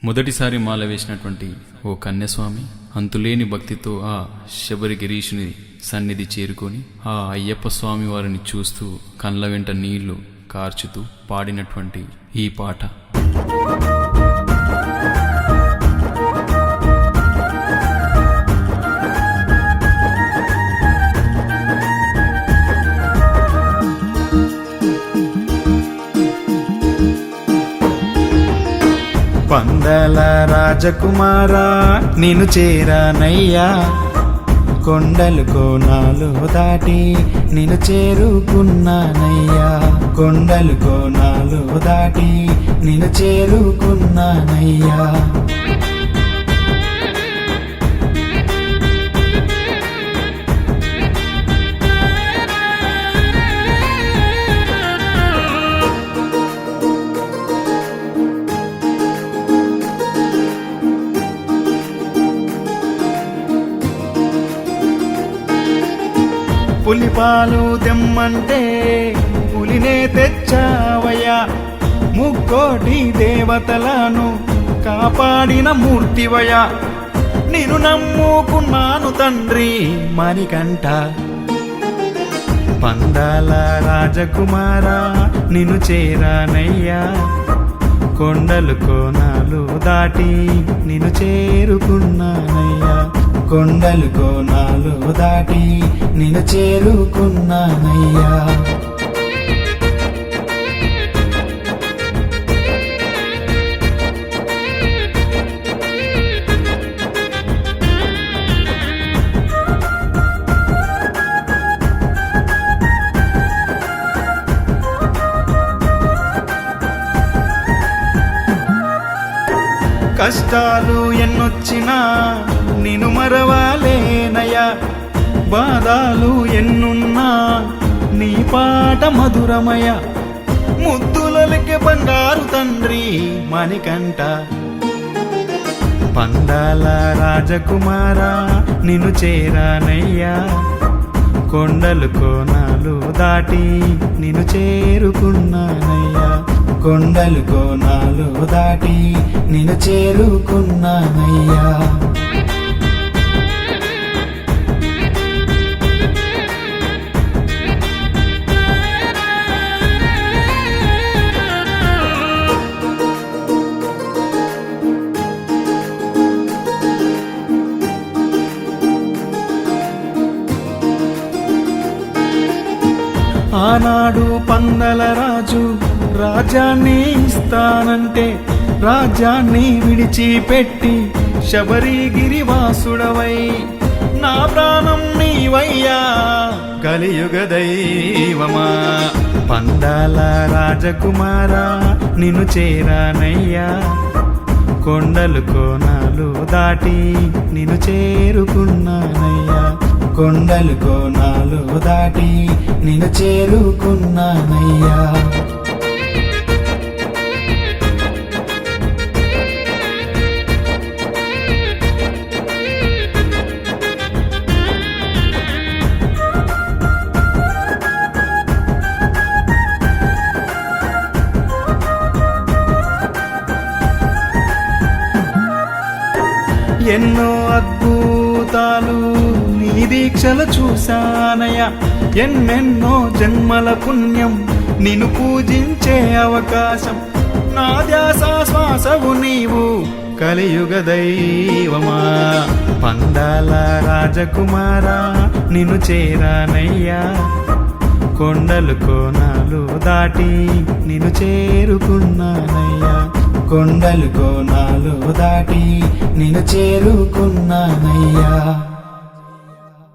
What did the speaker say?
మొదటిసారి మాల వేసినటువంటి ఓ కన్యస్వామి అంతులేని భక్తితో ఆ శబరి గిరీషుని సన్నిధి చేరుకొని ఆ అయ్యప్ప స్వామి వారిని చూస్తూ కళ్ళ వెంట నీళ్లు కార్చుతూ పాడినటువంటి ఈ పాట పందల రాజకుమారా నిన్ను చేరానయ్యా కొండలు కోనాలు దాటి నిన్ను చేరుకున్నానయ్యా కొండలు కోనాలు దాటి నిన్ను చేరుకున్నానయ్యా పులిపాలు తెమ్మంటే పులినే తెచ్చావయ్యా ముక్కోటి దేవతలను కాపాడిన మూర్తివయ్యా నేను నమ్ముకున్నాను తండ్రి మణికంఠ పందాల రాజకుమారా నిన్ను చేరానయ్యా కొండలు కోనాలు దాటి నిన్ను చేరుకున్నానయ్యా కొండలు కోనాలు దాటి నిన్ను చేరుకున్నానయ్యా కష్టాలు ఎన్నొచ్చినా నిన్ను మరవాలేనయ్యా బాధలు ఎన్నున్నా నీ పాట మధురమయ ముద్దులకి బంగారు తండ్రి మణికంఠ పందాల రాజకుమారా నిన్ను చేరానయ్యా కొండలు కోనాలు దాటి నిన్ను చేరుకున్నానయ్యా కొండలు కోనాలు దాటి నిన్ను చేరుకున్నానయ్యా ఆనాడు పందల రాజు రాజ్యాన్ని ఇస్తానంటే రాజ్యాన్ని విడిచిపెట్టి శబరిగిరి వాసుడవై నా ప్రాణం నీవయ్యా కలియుగ దైవమా పందాల రాజకుమారా నిన్ను చేరానయ్యా కొండలు కోనాలు దాటి నిన్ను చేరుకున్నానయ్యా కొండలు కోనాలు దాటి నిన్ను చేరుకున్నానయ్యా ఎన్నో అద్భుతాలు నీ దీక్షలు చూశానయ్యా ఎన్నెన్నో జన్మల పుణ్యం నిన్ను పూజించే అవకాశం నా ధ్యాస శ్వాసవు నీవు కలియుగ దైవమా పందాల రాజకుమారా నిన్ను చేరానయ్యా కొండలు కోనాలు దాటి నిన్ను చేరుకున్నానయ్యా కొండలు కోనాలు దాటి నిన్ను చేరుకున్నానయ్యా